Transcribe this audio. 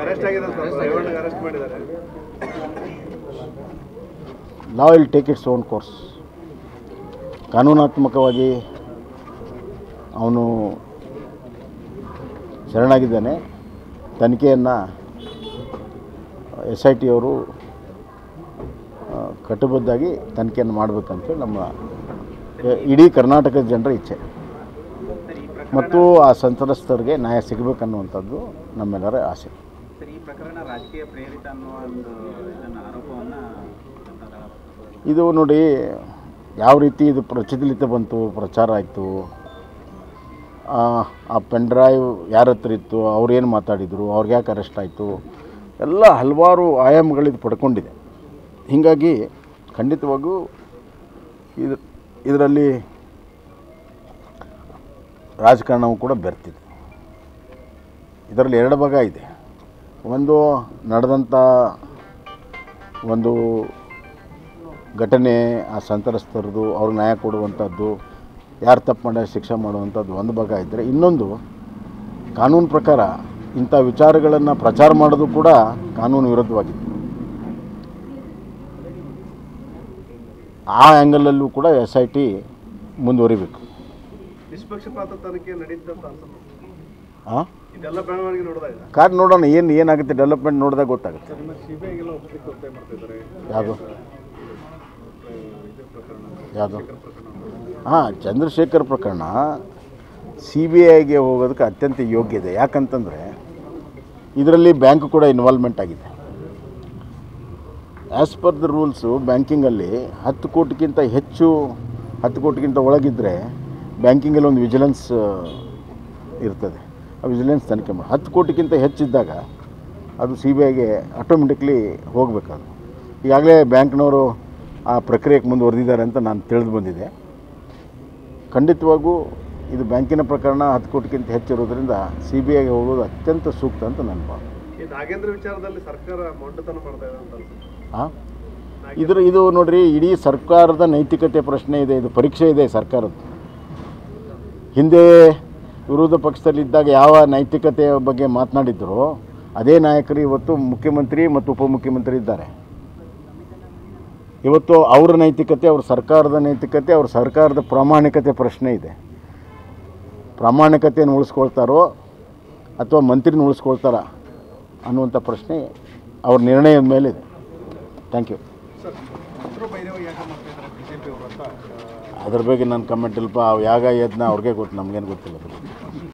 arrest ಆಗಿದೆ sir ರೇವಣ್ಣಗೆ arrest ಮಾಡಿದ್ದಾರೆ law will take its own course ಕಾನೂನಾತ್ಮಕವಾಗಿ ಅವನು ಶರಣಾಗಿದ್ದಾನೆ ತನಿಖೆಯನ್ನು ಎಸ್ ಐ ಟಿ ಅವರು ಆ, ಕಟ್ಟುಬದ್ಧಾಗಿ ತನಿಖೆಯನ್ನು ಮಾಡಬೇಕಂತೇಳಿ ನಮ್ಮ ಎ- ಇಡೀ ಕರ್ನಾಟಕದ ಜನರ ಇಚ್ಛೆ ಮತ್ತು ಆ ಸಂತ್ರಸ್ತರಿಗೆ ನ್ಯಾಯ ಸಿಗಬೇಕನ್ನುವಂಥದ್ದು ನಮ್ಮೆಲ್ಲರ ಆಸೆ ಸರ್ ಈ ಪ್ರಕರಣ ರಾಜಕೀಯ ಪ್ರೇರಿತ ಅನ್ನೋ ಒಂದು ಇದನ್ನು ಆರೋಪವನ್ನು ಇದು ನೋಡಿ ಯಾವ ರೀತಿ ಇದು ಪ್ರಚಲಿತ ಬಂತು ಪ್ರಚಾರ ಆಯಿತು ಆ ಪೆನ್ ಡ್ರೈವ್ ಯಾರ ಹತ್ರ ಇತ್ತು ಅವ್ರು ಏನು ಮಾತಾಡಿದರು ಅವ್ರಿಗೆ ಯಾಕೆ ಅರೆಸ್ಟ್ ಆಯಿತು ಎಲ್ಲ ಹಲವಾರು ಆಯಾಮಗಳಿದು ಪಡ್ಕೊಂಡಿದೆ ಹೀಗಾಗಿ ಖಂಡಿತವಾಗೂ ಇದು ಇದರಲ್ಲಿ ರಾಜಕಾರಣವು ಕೂಡ ಬೆರ್ತಿದೆ ಇದರಲ್ಲಿ ಎರಡು ಭಾಗ ಇದೆ ಒಂದು ನಡೆದಂಥ ಒಂದು ಘಟನೆ ಆ ಸಂತ್ರಸ್ತರದು ಅವ್ರಿಗೆ ನ್ಯಾಯ ಕೊಡುವಂಥದ್ದು ಯಾರು ತಪ್ಪು ಮಾಡ್ಯಾರ ಶಿಕ್ಷೆ ಮಾಡುವಂಥದ್ದು ಒಂದು ಭಾಗ ಇದ್ದರೆ ಇನ್ನೊಂದು ಕಾನೂನು ಪ್ರಕಾರ ಇಂಥ ವಿಚಾರಗಳನ್ನು ಪ್ರಚಾರ ಮಾಡೋದು ಕೂಡ ಕಾನೂನು ವಿರುದ್ಧವಾಗಿದೆ ಆ ಆ್ಯಂಗಲಲ್ಲೂ ಕೂಡ ಎಸ್ ಐ ಟಿ ಮುಂದುವರಿಬೇಕು ನಿಷ್ಪಕ್ಷಪಾತ ತನಿಖೆ ನಡೀತಂತ ಅನ್ಸುತ್ತೆ ಹಾಂ ಇದೆಲ್ಲ ಬೆಳವಣಿಗೆ ನೋಡಿದಾಗ ಕಾರ್ ನೋಡೋಣ ಏನು ಏನಾಗುತ್ತೆ ಡೆವಲಪ್ಮೆಂಟ್ ನೋಡಿದಾಗ ಗೊತ್ತಾಗುತ್ತೆ ನಿಮ್ಮ ಸಿಬಿಐಗೆಲ್ಲ ಒಪ್ಪಿಗೆ ಒತ್ತಾಯ ಮಾಡ್ತಿದ್ದಾರೆ ಯಾವುದು ಇದು ಪ್ರಕರಣ ಯಾವುದು ಪ್ರಕರಣ ಹಾಂ ಚಂದ್ರಶೇಖರ್ ಪ್ರಕರಣ ಸಿ ಬಿ ಐಗೆ ಹೋಗೋದಕ್ಕೆ ಅತ್ಯಂತ ಯೋಗ್ಯ ಇದೆ ಯಾಕಂತಂದರೆ ಇದರಲ್ಲಿ ಬ್ಯಾಂಕ್ ಕೂಡ ಇನ್ವಾಲ್ವ್ಮೆಂಟ್ ಆಗಿದೆ ಆ್ಯಸ್ ಪರ್ ದ ರೂಲ್ಸು ಬ್ಯಾಂಕಿಂಗಲ್ಲಿ ಹತ್ತು ಕೋಟಿಗಿಂತ ಹೆಚ್ಚು ಹತ್ತು ಕೋಟಿಗಿಂತ ಒಳಗಿದ್ದರೆ ಬ್ಯಾಂಕಿಂಗಲ್ಲಿ ಒಂದು ವಿಜಿಲೆನ್ಸ್ ಇರ್ತದೆ ಆ ವಿಜಿಲೆನ್ಸ್ ತನಿಖೆ ಮಾಡಿ ಹತ್ತು ಕೋಟಿಗಿಂತ ಹೆಚ್ಚಿದ್ದಾಗ ಅದು ಸಿ ಬಿ ಐಗೆ ಆಟೋಮೆಟಿಕ್ಲಿ ಹೋಗಬೇಕದು ಈಗಾಗಲೇ ಬ್ಯಾಂಕ್ನವರು ಆ ಪ್ರಕ್ರಿಯೆಗೆ ಮುಂದುವರೆದಿದ್ದಾರೆ ಅಂತ ನಾನು ತಿಳಿದು ಬಂದಿದೆ ಖಂಡಿತವಾಗೂ ಇದು ಬ್ಯಾಂಕಿನ ಪ್ರಕರಣ ಹತ್ತು ಕೋಟಿಗಿಂತ ಹೆಚ್ಚಿರೋದ್ರಿಂದ ಸಿ ಬಿ ಐಗೆ ಹೋಗೋದು ಅತ್ಯಂತ ಸೂಕ್ತ ಅಂತ ನನ್ನ ಭಾವನೆ ಈ ನಾಗೇಂದ್ರ ವಿಚಾರದಲ್ಲಿ ಸರ್ಕಾರ ಮೊಂಡತನ ಮಾಡ್ತಾ ಇದೆ ಅಂತ ಅನ್ಸುತ್ತೆ ಹಾಂ ಇದ್ರ ಇದು ನೋಡ್ರಿ ಇಡೀ ಸರ್ಕಾರದ ನೈತಿಕತೆ ಪ್ರಶ್ನೆ ಇದೆ ಇದು ಪರೀಕ್ಷೆ ಇದೆ ಸರ್ಕಾರದ್ದು ಹಿಂದೆ ವಿರೋಧ ಪಕ್ಷದಲ್ಲಿದ್ದಾಗ ಯಾವ ನೈತಿಕತೆಯ ಬಗ್ಗೆ ಮಾತನಾಡಿದ್ರು ಅದೇ ನಾಯಕರು ಇವತ್ತು ಮುಖ್ಯಮಂತ್ರಿ ಮತ್ತು ಉಪಮುಖ್ಯಮಂತ್ರಿ ಇದ್ದಾರೆ ಇವತ್ತು ಅವರ ನೈತಿಕತೆ ಅವ್ರ ಸರ್ಕಾರದ ನೈತಿಕತೆ ಅವ್ರ ಸರ್ಕಾರದ ಪ್ರಾಮಾಣಿಕತೆ ಪ್ರಶ್ನೆ ಇದೆ ಪ್ರಾಮಾಣಿಕತೆಯನ್ನು ಉಳಿಸ್ಕೊಳ್ತಾರೋ ಅಥವಾ ಮಂತ್ರಿನ ಉಳಿಸ್ಕೊಳ್ತಾರ ಅನ್ನುವಂಥ ಪ್ರಶ್ನೆ ಅವ್ರ ನಿರ್ಣಯದ ಮೇಲೆ ಇದೆ ಥ್ಯಾಂಕ್ ಯು ಅದ್ರ ಬಗ್ಗೆ ನಾನು ಕಮೆಂಟ್ ಇಲ್ಪ ಅವು ಯಾಗ ಯತ್ನ ಅವ್ರಿಗೆ ಗೊತ್ತು ನಮಗೇನು ಗೊತ್ತಿಲ್ಲ